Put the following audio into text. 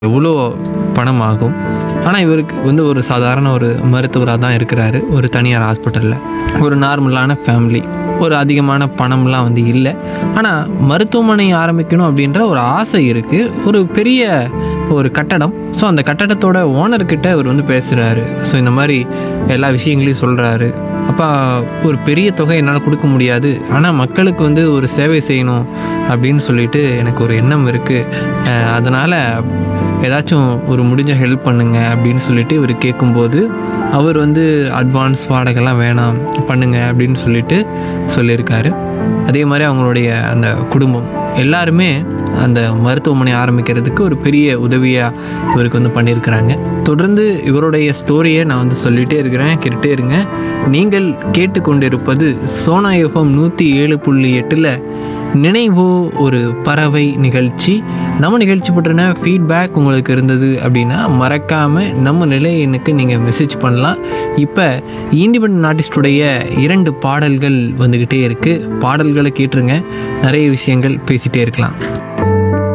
எவ்வளோ பணம் ஆகும் ஆனால் இவருக்கு வந்து ஒரு சாதாரண ஒரு மருத்துவராக தான் இருக்கிறாரு ஒரு தனியார் ஹாஸ்பிட்டலில் ஒரு நார்மலான ஃபேமிலி ஒரு அதிகமான பணம்லாம் வந்து இல்லை ஆனால் மருத்துவமனை ஆரம்பிக்கணும் அப்படின்ற ஒரு ஆசை இருக்குது ஒரு பெரிய ஒரு கட்டடம் ஸோ அந்த கட்டடத்தோட ஓனர்கிட்ட அவர் வந்து பேசுகிறாரு ஸோ இந்த மாதிரி எல்லா விஷயங்களையும் சொல்கிறாரு அப்பா ஒரு பெரிய தொகை என்னால் கொடுக்க முடியாது ஆனால் மக்களுக்கு வந்து ஒரு சேவை செய்யணும் அப்படின்னு சொல்லிட்டு எனக்கு ஒரு எண்ணம் இருக்குது அதனால் ஏதாச்சும் ஒரு முடிஞ்ச ஹெல்ப் பண்ணுங்க அப்படின்னு சொல்லிட்டு இவர் கேட்கும்போது அவர் வந்து அட்வான்ஸ் வாடகைலாம் வேணாம் பண்ணுங்க அப்படின்னு சொல்லிட்டு சொல்லியிருக்காரு அதே மாதிரி அவங்களுடைய அந்த குடும்பம் எல்லாருமே அந்த மருத்துவமனை ஆரம்பிக்கிறதுக்கு ஒரு பெரிய உதவியாக இவருக்கு வந்து பண்ணியிருக்கிறாங்க தொடர்ந்து இவருடைய ஸ்டோரியை நான் வந்து சொல்லிகிட்டே இருக்கிறேன் கேட்டுட்டே இருங்க நீங்கள் கேட்டுக்கொண்டிருப்பது சோனா எஃப்எம் நூற்றி ஏழு புள்ளி எட்டில் நினைவோ ஒரு பறவை நிகழ்ச்சி நம்ம நிகழ்ச்சி பற்றின ஃபீட்பேக் உங்களுக்கு இருந்தது அப்படின்னா மறக்காமல் நம்ம நிலை எண்ணுக்கு நீங்கள் மெசேஜ் பண்ணலாம் இப்போ இண்டிபெண்ட் ஆர்டிஸ்டுடைய இரண்டு பாடல்கள் வந்துக்கிட்டே இருக்குது பாடல்களை கேட்டுருங்க நிறைய விஷயங்கள் பேசிகிட்டே இருக்கலாம்